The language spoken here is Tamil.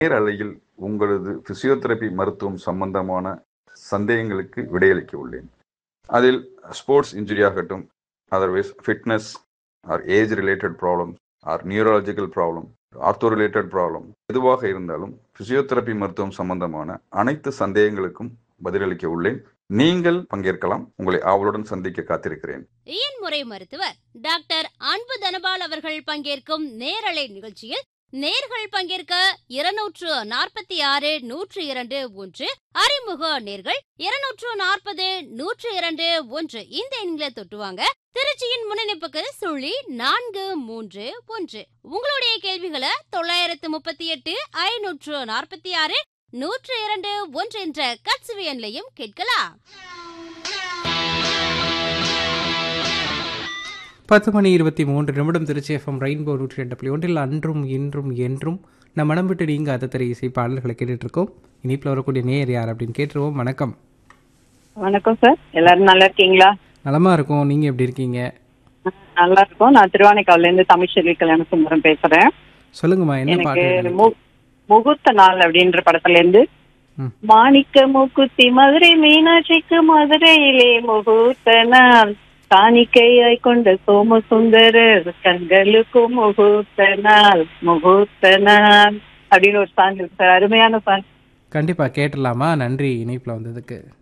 நேர் அலையில் உங்களது பிசியோதெரபி மருத்துவம் சம்பந்தமான சந்தேகங்களுக்கு விடையளிக்க உள்ளேன் அதில் ஸ்போர்ட்ஸ் இன்ஜுரி ஆகட்டும் otherwise fitness or age related problem or neurological problem ortho related problem எதுவாக இருந்தாலும் பிசியோதெரபி மருத்துவம் சம்பந்தமான அனைத்து சந்தேகங்களுக்கும் பதிலளிக்க உள்ளேன் நீங்கள் பங்கேற்கலாம் உங்களை ஆவலுடன் சந்திக்க காத்திருக்கிறேன் இயன்முறை மருத்துவர் டாக்டர் அன்பு தனபால் அவர்கள் பங்கேற்கும் நேரலை நிகழ்ச்சியில் நேர்கள் பங்கேற்க இருநூற்று நாற்பத்தி ஆறு நூற்று இரண்டு ஒன்று அறிமுக நேர்கள் இருநூற்று நாற்பது நூற்று இரண்டு ஒன்று இந்த எண்களை தொட்டுவாங்க திருச்சியின் முன்னணிப்புக்கு சுழி நான்கு மூன்று ஒன்று உங்களுடைய கேள்விகளை தொள்ளாயிரத்து முப்பத்தி எட்டு ஐநூற்று நாற்பத்தி ஆறு நூற்று இரண்டு ஒன்று என்ற கட்சுவி எண்லையும் கேட்கலாம் பத்து மணி இருபத்தி மூன்று நிமிடம் திருச்சி எஃப்எம் ரெயின்போ நூற்றி ரெண்டு புள்ளி ஒன்றில் அன்றும் இன்றும் என்றும் நம்ம மனம் விட்டு நீங்க அதத்தரை இசை பாடல்களை கேட்டுட்டு இருக்கோம் இனிப்பில் வரக்கூடிய நேர் யார் அப்படின்னு கேட்டுருவோம் வணக்கம் வணக்கம் சார் எல்லாரும் நல்லா இருக்கீங்களா நலமா இருக்கும் நீங்க எப்படி இருக்கீங்க நல்லா இருக்கும் நான் திருவானைக்காவில இருந்து தமிழ்ச்செல்வி கல்யாண சுந்தரம் பேசுறேன் சொல்லுங்கம்மா என்ன எனக்கு பாட்டு வேணும்? மு- முகூர்த்த நாள் அப்படின்ற படத்துல இருந்து ம். மாணிக்க மூக்குத்தி மதுரை மீனாட்சிக்கு மதுரையிலே முகூர்த்த நாள் காணிக்கையாய் கொண்ட சோமசுந்தரர் கண்களுக்கும் முகூர்த்த நாள் முகூர்த்த நாள் அப்படின்னு ஒரு சாங் இருக்கு சார் அருமையான சாங் கண்டிப்பா கேட்டுடலாமா நன்றி இணைப்பில் வந்ததுக்கு